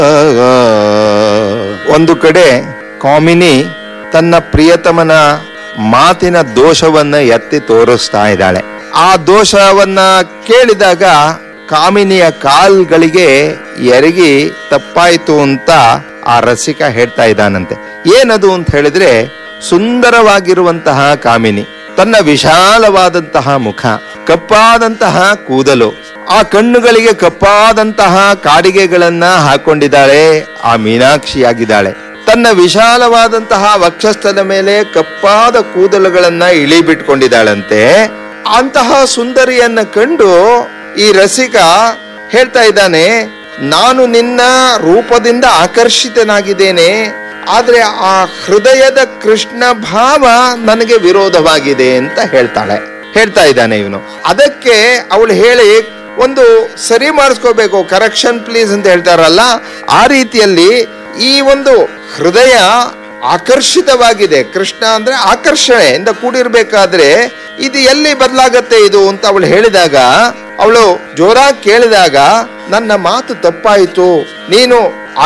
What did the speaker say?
ಒಂದು ಕಡೆ ಕಾಮಿನಿ ತನ್ನ ಪ್ರಿಯತಮನ ಮಾತಿನ ದೋಷವನ್ನ ಎತ್ತಿ ತೋರಿಸ್ತಾ ಇದ್ದಾಳೆ ಆ ದೋಷವನ್ನ ಕೇಳಿದಾಗ ಕಾಮಿನಿಯ ಕಾಲ್ಗಳಿಗೆ ಎರಗಿ ತಪ್ಪಾಯ್ತು ಅಂತ ಆ ರಸಿಕ ಹೇಳ್ತಾ ಇದ್ದಾನಂತೆ ಏನದು ಅಂತ ಹೇಳಿದ್ರೆ ಸುಂದರವಾಗಿರುವಂತಹ ಕಾಮಿನಿ ತನ್ನ ವಿಶಾಲವಾದಂತಹ ಮುಖ ಕಪ್ಪಾದಂತಹ ಕೂದಲು ಆ ಕಣ್ಣುಗಳಿಗೆ ಕಪ್ಪಾದಂತಹ ಕಾಡಿಗೆಗಳನ್ನ ಹಾಕೊಂಡಿದ್ದಾಳೆ ಆ ಮೀನಾಕ್ಷಿಯಾಗಿದ್ದಾಳೆ ತನ್ನ ವಿಶಾಲವಾದಂತಹ ವಕ್ಷಸ್ಥದ ಮೇಲೆ ಕಪ್ಪಾದ ಕೂದಲುಗಳನ್ನ ಇಳಿ ಬಿಟ್ಕೊಂಡಿದ್ದಾಳಂತೆ ಅಂತಹ ಸುಂದರಿಯನ್ನ ಕಂಡು ಈ ರಸಿಕ ಹೇಳ್ತಾ ಇದ್ದಾನೆ ನಾನು ನಿನ್ನ ರೂಪದಿಂದ ಆಕರ್ಷಿತನಾಗಿದ್ದೇನೆ ಆದ್ರೆ ಆ ಹೃದಯದ ಕೃಷ್ಣ ಭಾವ ನನಗೆ ವಿರೋಧವಾಗಿದೆ ಅಂತ ಹೇಳ್ತಾಳೆ ಹೇಳ್ತಾ ಇದ್ದಾನೆ ಇವನು ಅದಕ್ಕೆ ಅವಳು ಹೇಳಿ ಒಂದು ಸರಿ ಮಾಡಿಸ್ಕೋಬೇಕು ಕರೆಕ್ಷನ್ ಪ್ಲೀಸ್ ಅಂತ ಹೇಳ್ತಾರಲ್ಲ ಆ ರೀತಿಯಲ್ಲಿ ಈ ಒಂದು ಹೃದಯ ಆಕರ್ಷಿತವಾಗಿದೆ ಕೃಷ್ಣ ಅಂದ್ರೆ ಆಕರ್ಷಣೆಯಿಂದ ಕೂಡಿರ್ಬೇಕಾದ್ರೆ ಇದು ಎಲ್ಲಿ ಬದಲಾಗತ್ತೆ ಇದು ಅಂತ ಅವಳು ಹೇಳಿದಾಗ ಅವಳು ಜೋರಾಗಿ ಕೇಳಿದಾಗ ನನ್ನ ಮಾತು ತಪ್ಪಾಯಿತು ನೀನು